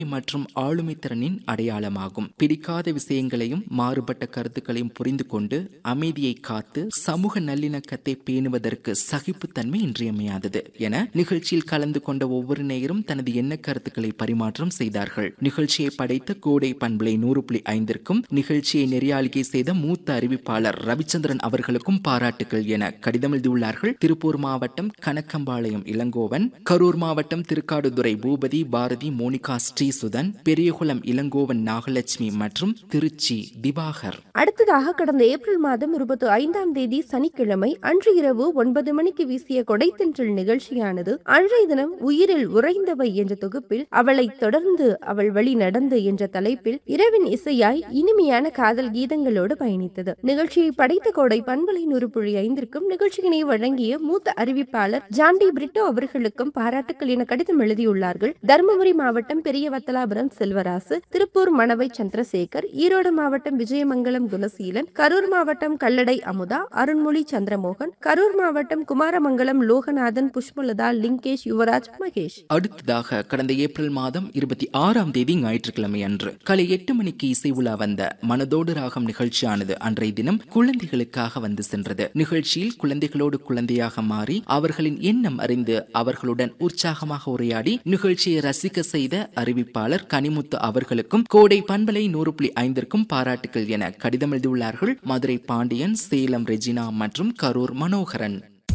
மற்றும் ஆளுமை திறனின் அடையாளமாகும் பிடிக்காத விஷயங்களையும் மாறுபட்ட கருத்துக்களையும் புரிந்து கொண்டு அமைதியை காத்து சமூக நல்லிணக்கத்தை பேணுவதற்கு சகிப்புத்தன்மை இன்றியமையாதது என நிகழ்ச்சியில் கலந்து கொண்ட ஒவ்வொரு நேயரும் தனது எண்ண கருத்துக்களை பரிமாற்றம் செய்தார்கள் நிகழ்ச்சியை படைத்த கோடை பண்புலை நூறு புள்ளி ஐந்திற்கும் நிகழ்ச்சியை நெறியாளிகை செய்த மூத்த அறிவிப்பாளர் ரவிச்சந்திரன் அவர்களுக்கும் பாராட்டுகள் என கடிதம் எழுதியுள்ளார்கள் திருப்பூர் மாவட்டம் கணக்கம்பாளையம் இளங்கோவன் கரூர் மாவட்டம் திருக்காடுதுறை பூபதி பாரதி மோனிகா ஸ்ரீசுதன் பெரியகுளம் இளங்கோவன் நாகலட்சுமி மற்றும் திருச்சி திவாகர் அடுத்ததாக கடந்த ஏப்ரல் மாதம் இருபத்தி ஐந்தாம் தேதி சனிக்கிழமை அன்று இரவு ஒன்பது மணிக்கு வீசிய கொடைத்தென்றல் நிகழ்ச்சியானது அன்றைய தினம் உயிரில் உறைந்தவை என்ற தொகுப்பில் அவளை தொடர்ந்து அவள் வழி நடந்து என்ற தலைப்பில் இரவின் இசையாய் இனிமையான காதல் கீதங்களோடு பயணித்தது நிகழ்ச்சியை படைத்த கோடை பண்பலை நூறு புள்ளி ஐந்திற்கும் நிகழ்ச்சியினை வழங்கிய மூத்த அறிவிப்பாளர் ஜாண்டி பிரிட்டோ அவர்களுக்கும் பாராட்டுக்கள் என கடிதம் எழுதியுள்ளார்கள் தருமபுரி மாவட்டம் பெரிய வத்தலாபுரம் செல்வராசு திருப்பூர் மணவை சந்திரசேகர் ஈரோடு மாவட்டம் விஜயமங்கலம் குணசீலன் கரூர் மாவட்டம் கல்லடை அமுதா அருண்மொழி சந்திரமோகன் கரூர் மாவட்டம் குமாரமங்கலம் லோகநாதன் புஷ்பலதா லிங்கேஷ் யுவராஜ் மகேஷ் அடுத்ததாக கடந்த ஏப்ரல் மாதம் இருபத்தி ஆறாம் தேதி ஞாயிற்றுக்கிழமை அன்று காலை எட்டு மணிக்கு இசை உலா வந்த மனதோடு ராகம் நிகழ்ச்சியானது அன்றைய தினம் குழந்தைகளுக்காக வந்து சென்றது நிகழ்ச்சியில் குழந்தைகளோடு குழந்தையாக மாறி அவர்களின் எண்ணம் அறிந்து அவர்களுடன் உற்சாகமாக உரையாடி நிகழ்ச்சியை ரசிக்க செய்த அறிவிப்பாளர் கனிமுத்து அவர்களுக்கும் கோடை பண்பலை நூறு புள்ளி ஐந்திற்கும் பாராட்டுகள் என கடிதம் எழுதியுள்ளார்கள் மதுரை பாண்டியன் சேலம் ரெஜினா மற்றும் கரூர் மனோகரன்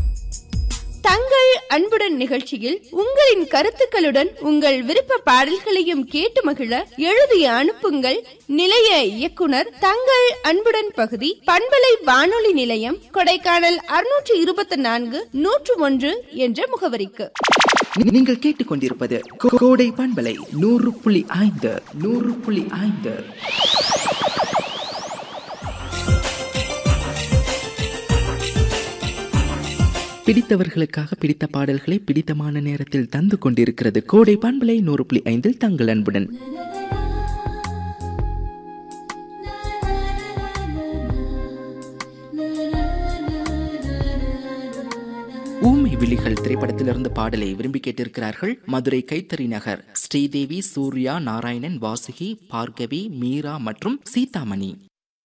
தங்கள் அன்புடன் நிகழ்ச்சியில் உங்களின் கருத்துக்களுடன் உங்கள் விருப்ப பாடல்களையும் கேட்டு மகிழ எழுதி அனுப்புங்கள் நிலைய இயக்குனர் தங்கள் அன்புடன் பகுதி பண்பலை வானொலி நிலையம் கொடைக்கானல் அறுநூற்று இருபத்தி நான்கு நூற்று ஒன்று என்ற முகவரிக்கு நீங்கள் கேட்டுக்கொண்டிருப்பது கோ- கோடை பண்பலை நூறு புள்ளி ஐந்து நூறு புள்ளி ஐந்து பிடித்தவர்களுக்காக பிடித்த பாடல்களை பிடித்தமான நேரத்தில் தந்து கொண்டிருக்கிறது கோடை பண்பலை நூறு புள்ளி ஐந்தில் தங்கள் அன்புடன் ஊமை விழிகள் திரைப்படத்திலிருந்து பாடலை விரும்பி கேட்டிருக்கிறார்கள் மதுரை கைத்தறி நகர் ஸ்ரீதேவி சூர்யா நாராயணன் வாசுகி பார்கவி மீரா மற்றும் சீதாமணி